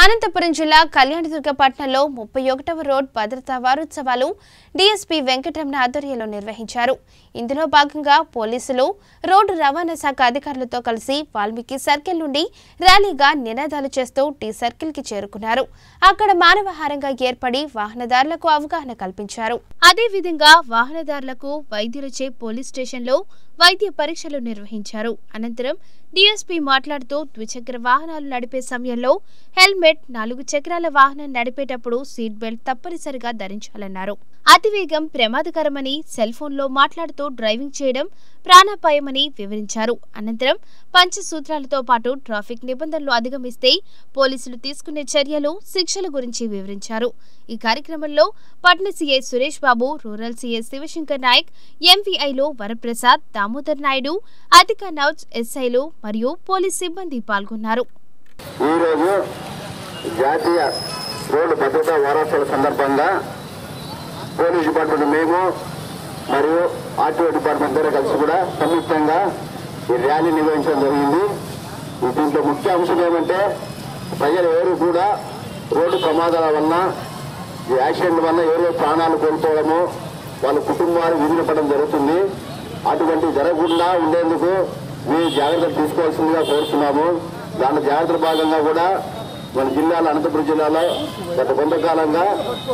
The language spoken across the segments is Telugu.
అనంతపురం జిల్లా కళ్యాణదుర్గ పట్టణంలో ముప్పై ఒకటవ రోడ్ భద్రతా వారోత్సవాలు డీఎస్పీ వెంకటరమణ ఆధ్వర్యంలో నిర్వహించారు ఇందులో భాగంగా పోలీసులు రోడ్డు రవాణా శాఖ అధికారులతో కలిసి వాల్మీకి సర్కిల్ నుండి ర్యాలీగా నినాదాలు చేస్తూ టీ సర్కిల్ కి చేరుకున్నారు అక్కడ మానవహారంగా ఏర్పడి వాహనదారులకు అవగాహన కల్పించారు అదేవిధంగా వాహనదారులకు వైద్యులచే పోలీస్ స్టేషన్లో వైద్య పరీక్షలు నిర్వహించారు అనంతరం డీఎస్పీ మాట్లాడుతూ ద్విచక్ర వాహనాలు నడిపే సమయంలో హెల్మెట్ నాలుగు చక్రాల వాహనం నడిపేటప్పుడు సీట్ బెల్ట్ తప్పనిసరిగా ధరించాలన్నారు అతివేగం ప్రమాదకరమని సెల్ ఫోన్లో మాట్లాడుతూ డ్రైవింగ్ చేయడం ప్రాణాపాయమని వివరించారు అనంతరం పంచసూత్రాలతో పాటు ట్రాఫిక్ నిబంధనలు అధిగమిస్తే పోలీసులు తీసుకునే చర్యలు శిక్షల గురించి వివరించారు ఈ కార్యక్రమంలో పట్న CI Suresh Babu rural CI Shivashankar Nayak ఎంవీఐలో వరప్రసాద్ దామోదర్ నాయుడు అధిక నౌజ్ ఎస్ఐలు మరియు పోలీస్ సిబ్బంది పాల్గొన్నారు ఈరోజు జాతీయ రోడ్డు భద్రతా వారోత్సవాల సందర్భంగా పోలీస్ డిపార్ట్మెంట్ మేము మరియు ఆర్టీఓ డిపార్ట్మెంట్ ద్వారా కలిసి కూడా సంయుక్తంగా ఈ ర్యాలీ నిర్వహించడం జరిగింది ఈ దీంట్లో ముఖ్య అంశం ఏమంటే ప్రజలు ఎవరు కూడా రోడ్డు ప్రమాదాల వలన ఈ యాక్సిడెంట్ వల్ల ఎవరో ప్రాణాలు కోల్పోవడము వాళ్ళ కుటుంబాలు విధులు పడడం జరుగుతుంది అటువంటి జరగకుండా ఉండేందుకు మీరు జాగ్రత్తలు తీసుకోవాల్సిందిగా కోరుతున్నాము దాంట్లో జాగ్రత్తల భాగంగా కూడా మన జిల్లాలో అనంతపురం జిల్లాలో గత కొంతకాలంగా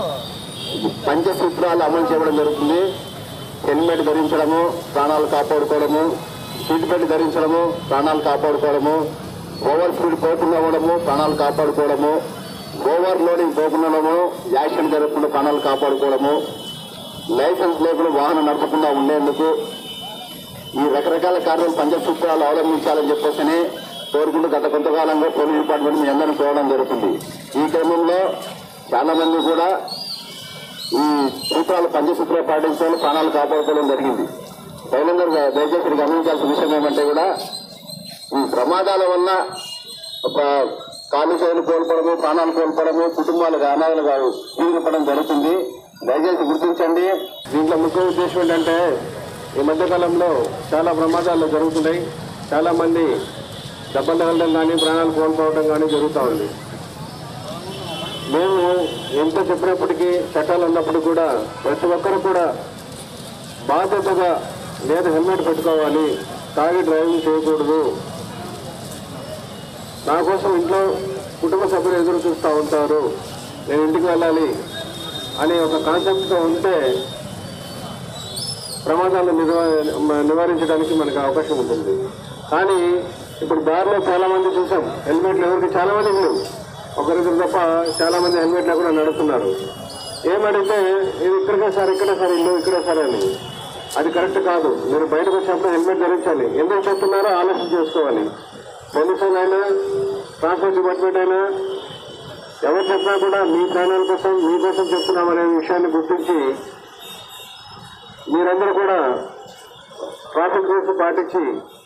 పంచసూత్రాలు అమలు చేయడం జరుగుతుంది హెల్మెట్ ధరించడము ప్రాణాలు కాపాడుకోవడము సీట్ బెల్ట్ ధరించడము ప్రాణాలు కాపాడుకోవడము ఓవర్ స్పీడ్ పోకుండా ఉండడము ప్రాణాలు కాపాడుకోవడము ఓవర్ లోడింగ్ పోకుండా యాక్సిడెంట్ జరగకుండా ప్రాణాలు కాపాడుకోవడము లైసెన్స్ లేకుండా వాహనం నడపకుండా ఉండేందుకు ఈ రకరకాల కార్యాలు పంచసూత్రాలు అవలంబించాలని చెప్పేసి కోరుకుంటూ గత కొంతకాలంగా పోలీస్ డిపార్ట్మెంట్ మీ అందరిని కోరడం జరుగుతుంది ఈ క్రమంలో చాలా మంది కూడా ఈ సూత్రాలు పంచసూత్రాలు పాటించడం ప్రాణాలు కాపాడుకోవడం జరిగింది దైనంగా దయచేసి గమనించాల్సిన విషయం ఏమంటే కూడా ఈ ప్రమాదాల వల్ల ఒక కాలు చేతులు కోల్పోవడము ప్రాణాలు కోల్పోవడము కుటుంబాలకు అనాథలుగా పడడం జరుగుతుంది దయచేసి గుర్తించండి దీంట్లో ముఖ్య ఉద్దేశం ఏంటంటే ఈ మధ్యకాలంలో చాలా ప్రమాదాలు జరుగుతున్నాయి చాలా మంది దెబ్బలు తగలడం కానీ ప్రాణాలు కోల్పోవడం కానీ జరుగుతూ ఉంది మేము ఎంత చెప్పినప్పటికీ చట్టాలు ఉన్నప్పుడు కూడా ప్రతి ఒక్కరు కూడా బాధ్యతగా లేదా హెల్మెట్ పెట్టుకోవాలి తాగి డ్రైవింగ్ చేయకూడదు నా కోసం ఇంట్లో కుటుంబ సభ్యులు ఎదురు చూస్తూ ఉంటారు నేను ఇంటికి వెళ్ళాలి అనే ఒక కాన్సెప్ట్తో ఉంటే ప్రమాదాలను నివా నివారించడానికి మనకు అవకాశం ఉంటుంది కానీ ఇప్పుడు దారిలో చాలా మంది చూసాం హెల్మెట్లు ఎవరికి చాలా మంది లేవు ఒకరిద్దరు తప్ప చాలా మంది హెల్మెట్ లేకుండా నడుస్తున్నారు ఏమడిగితే ఇది ఇక్కడికే సార్ ఇక్కడే సార్ ఇల్లు ఇక్కడే సార్ అని అది కరెక్ట్ కాదు మీరు బయటకు వచ్చినప్పుడు హెల్మెట్ ధరించాలి ఎందుకు చెప్తున్నారో ఆలోచన చేసుకోవాలి పోలీసులు అయినా ట్రాన్స్పోర్ట్ డిపార్ట్మెంట్ అయినా ఎవరు చెప్పినా కూడా మీ ప్రాణాల కోసం మీకోసం చెప్తున్నామనే విషయాన్ని గుర్తించి మీరందరూ కూడా ట్రాఫిక్ రూల్స్ పాటించి